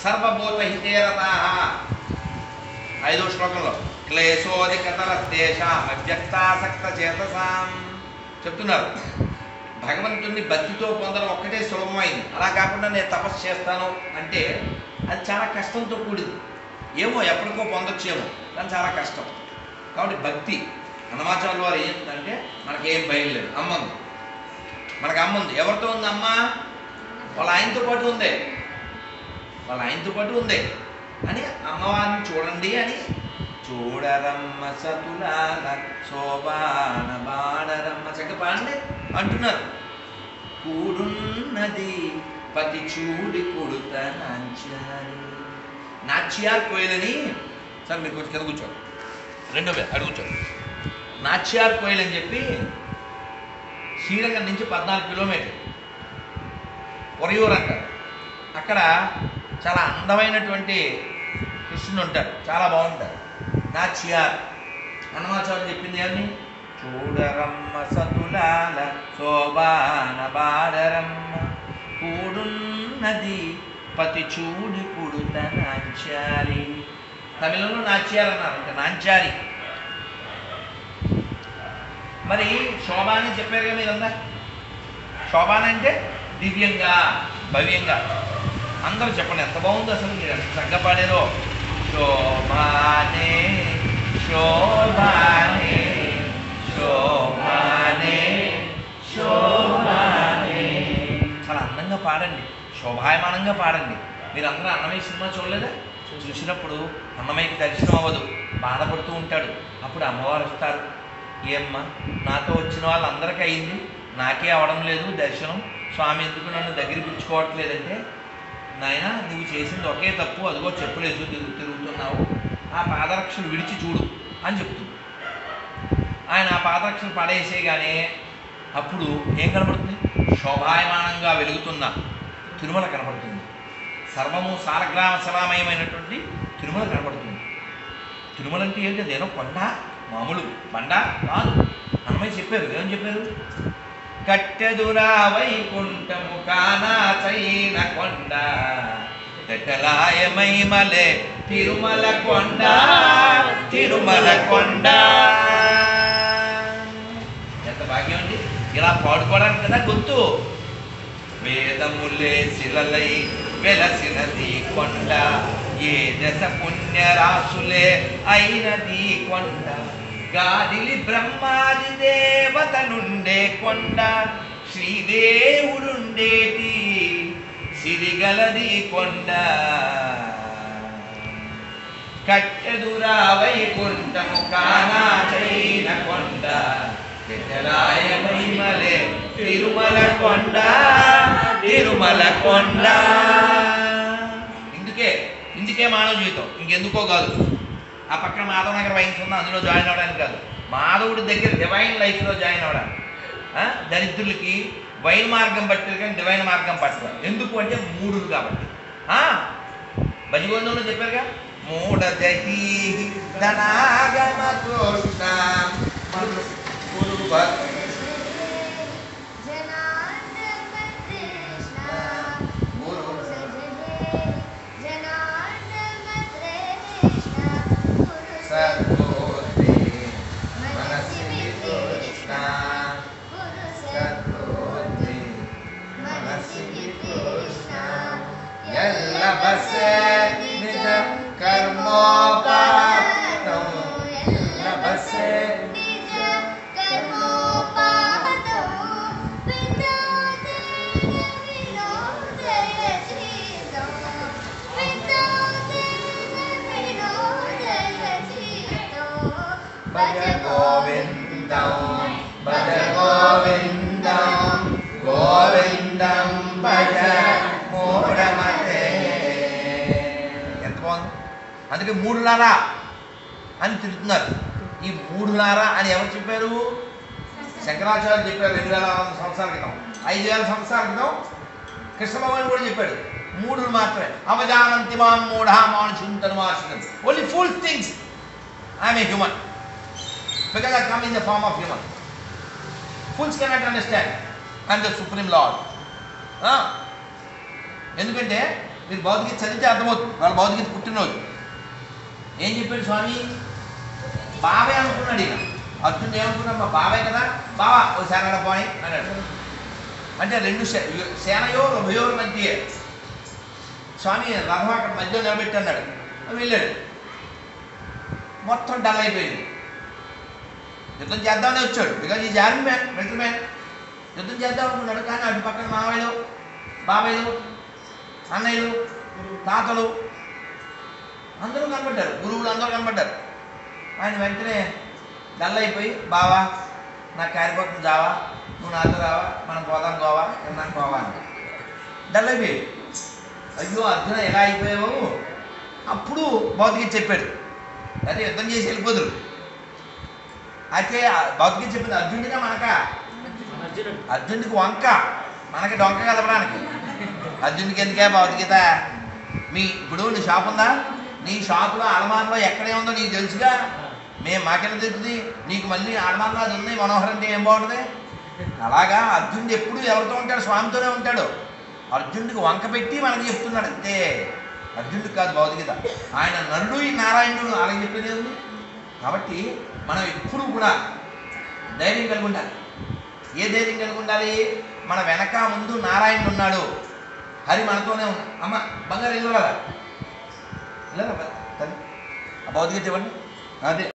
సర్వభూత హితేరతా ఐదో శ్లోకంలో క్లేశోధికతర దేశ అవ్యక్తాసక్త చేతసాం చెప్తున్నారు భగవంతుణ్ణి భక్తితో పొందడం ఒక్కటే సులభమైంది అలా కాకుండా నేను తపస్సు చేస్తాను అంటే అది చాలా కష్టంతో కూడింది ఏమో ఎప్పటికో పొందొచ్చేమో కానీ చాలా కష్టం కాబట్టి భక్తి హనుమాచార్య వారు ఏంటంటే మనకేం భయం లేదు అమ్మ ఉంది మనకు అమ్మ ఉంది ఎవరితో ఉంది అమ్మ వాళ్ళ ఆయనతో పాటు ఉంది వాళ్ళ ఆయనతో పాటు ఉంది అని అమ్మవారిని చూడండి అని చూడరమ్మ సతులాల శోభాన బాడరమ్మ చక్క పాడండి అంటున్నారు కూడున్నది పతి చూడి కొడుత నాంచారి నాచ్యార్ కోయిలని సార్ మీరు కొంచెం కింద కూర్చోండి రెండో వే అడుగు కూర్చోండి నాచ్యార్ కోయిల్ అని చెప్పి శ్రీరంగం నుంచి పద్నాలుగు కిలోమీటర్ పొరయూరు అంటారు అక్కడ చాలా అందమైనటువంటి కృష్ణుడు ఉంటారు చాలా బాగుంటారు నాచ్యార్ హనుమాచార్య చెప్పింది ఏమని చూడరమ్మ సతులాల శోభాన బాడరమ్మ కూడున్నది పతి చూడి పుడుత నాంచారి తమిళంలో నాచ్యార్ అన్నారు అంటే నాంచారి మరి శోభాని చెప్పారు కదా మీరంతా శోభాన అంటే దివ్యంగా భవ్యంగా అందరూ చెప్పండి ఎంత బాగుందో అసలు మీరు ఎంత చక్కగా పాడారో శోభానే శోభానే శోభానే శోభానే చాలా అందంగా పాడండి శోభాయమానంగా పాడండి మీరు అందరూ అన్నమయ్య సినిమా చూడలేదా చూసినప్పుడు అన్నమయ్యకి దర్శనం అవ్వదు బాధపడుతూ ఉంటాడు అప్పుడు అమ్మవారు వస్తారు ఏమ్మా నాతో వచ్చిన వాళ్ళందరికీ అయింది నాకే అవడం లేదు దర్శనం స్వామి ఎందుకు నన్ను దగ్గర పిలుచుకోవట్లేదంటే నాయన నువ్వు చేసింది ఒకే తప్పు అదిగో చెప్పులు ఎదురు తిరుగు తిరుగుతున్నావు ఆ పాదరక్షలు విడిచి చూడు అని చెప్తుంది ఆయన ఆ పాదరక్షలు పడేసేగానే అప్పుడు ఏం కనబడుతుంది శోభాయమానంగా వెలుగుతున్న తిరుమల కనబడుతుంది సర్వము సాలగ్రామ సలామయమైనటువంటి తిరుమల కనబడుతుంది తిరుమల అంటే ఏంటి అదేనో కొండ మామూలు బండ కాదు అన్నమయ్య చెప్పారు ఏమని చెప్పారు కట్టెదురా వైకుంఠము కానాచైన కొండ తెటలాయమైమలే తిరుమల కొండ తిరుమల కొండ ఎంత భాగ్యం అండి ఇలా పాడుకోవడానికి కదా గొంతు వేదములే శిలలై వెలసినది కొండ ఏ దశ పుణ్యరాశులే అయినది కొండ గాదిలి బ్రహ్మాది దేవత నుండే కొండ శ్రీదేవుడుండేటి సిరిగలది కొండ కట్టెదురా వైకుంఠము కానాచైన కొండ జటరాయ మహిమలే తిరుమల కొండ తిరుమల కొండ ఇందుకే ఇందుకే మానవ జీవితం ఇంకెందుకో కాదు ఆ పక్కన మాధవ నగర్ వైన్స్ ఉందా అందులో జాయిన్ అవ్వడానికి కాదు మాధవుడి దగ్గర డివైన్ లైఫ్లో జాయిన్ అవ్వడానికి ఆ? దరిద్రులకి వైన్ మార్గం పట్టారు కానీ డివైన్ మార్గం పట్టరు ఎందుకు అంటే మూడులు కాబట్టి ఆ? భజగోందంలో చెప్పారుగా మూఢ జహీ ధనాగమ కృష్ణ మధుర సద్బుద్ధి మనసి కృష్ణ సద్బుద్ధి మనసి కృష్ణ ఎల్ల బసే నిజ కర్మోపాతం ఎల్ల బసే భజ గోవిందం భజ గోవిందం గోవిందం భజ మూఢమతే ఎంత బాగుంది అందుకే మూడులారా అని తిరుగుతున్నారు ఈ మూడులారా అని ఎవరు చెప్పారు శంకరాచార్య చెప్పారు రెండు వేల ఆరు వందల సంవత్సరాల క్రితం ఐదు వేల సంవత్సరాల క్రితం కృష్ణ భగవాన్ కూడా చెప్పాడు మూడు మాత్రమే అవజానంతి మాం మూఢ మానుషుంతను మార్చుతం only fools think I'm a human because I come in the form of human fools cannot understand I'm the supreme lord ఎందుకంటే మీరు భౌతికత చదివితే అర్థమవుతుంది వాళ్ళ భౌతికత పుట్టినరోజు ఏం చెప్పాడు స్వామి బాబాయ్ అనుకున్నాడు ఈయన అర్జునుడు ఏమనుకున్నాడు మా బాబాయ్ కదా బావా ఓ సేన పోయి అన్నాడు అంటే రెండు సే- సేనయో ఉభయోర్ మధ్య స్వామి రథం అక్కడ మధ్యలో నిలబెట్టి అన్నాడు వెళ్ళాడు మొత్తం డల్ అయిపోయింది యుద్ధం చేద్దామని వచ్చాడు బికాజ్ ఈ ఆర్మీ మ్యాన్ మిలిటరీ మ్యాన్ యుద్ధం చేద్దాం అనుకున్నాడు కానీ అటు పక్కన మావయ్యలు బాబాయ్లు అన్నయ్యలు తాతలు అందరూ కనబడ్డారు గురువులు అందరూ కనబడ్డారు ఆయన వెంటనే డల్ అయిపోయి బావా నాకు కారిపోతుంది జావా నువ్వు నాతో రావా మనం పోదాం గోవా నాకు గోవా అని డల్ అయిపోయి అయ్యో అర్జున ఎలా అయిపోయావు అప్పుడు భౌతిక చెప్పాడు అదే యుద్ధం చేసి వెళ్ళిపోదురు అయితే ఆ భౌతిక చెప్పింది అర్జునుడిగా మనక అర్జునుడికి వంక మనకి డొంక కదపడానికి అర్జునుడికి ఎందుకే భౌతికత మీ ఇప్పుడు నీ షాప్ ఉందా నీ షాపులో అలమాన్లో ఎక్కడే ఉందో నీకు తెలుసుగా మేము మాకెలా తెలుస్తుంది నీకు మళ్ళీ అలమాన్లో అది ఉంది మనోహర్ అంటే ఏం బాగుంటుంది అలాగా అర్జునుడు ఎప్పుడు ఎవరితో ఉంటాడు స్వామితోనే ఉంటాడు అర్జునుడికి వంక పెట్టి మనకి చెప్తున్నాడు అంతే అర్జునుడికి కాదు భౌతికత ఆయన నరుడు ఈ నారాయణుడు అలాగే చెప్పేది ఉంది కాబట్టి మనం ఎప్పుడు కూడా ధైర్యం కలిగి ఉండాలి ఏ ధైర్యం కలిగి ఉండాలి మన వెనక ముందు నారాయణుడు ఉన్నాడు హరి మనతోనే ఉన్నాడు అమ్మ బంగారు ఇల్లు ఇలా తల్లి ఆ భౌతికత ఇవ్వండి అదే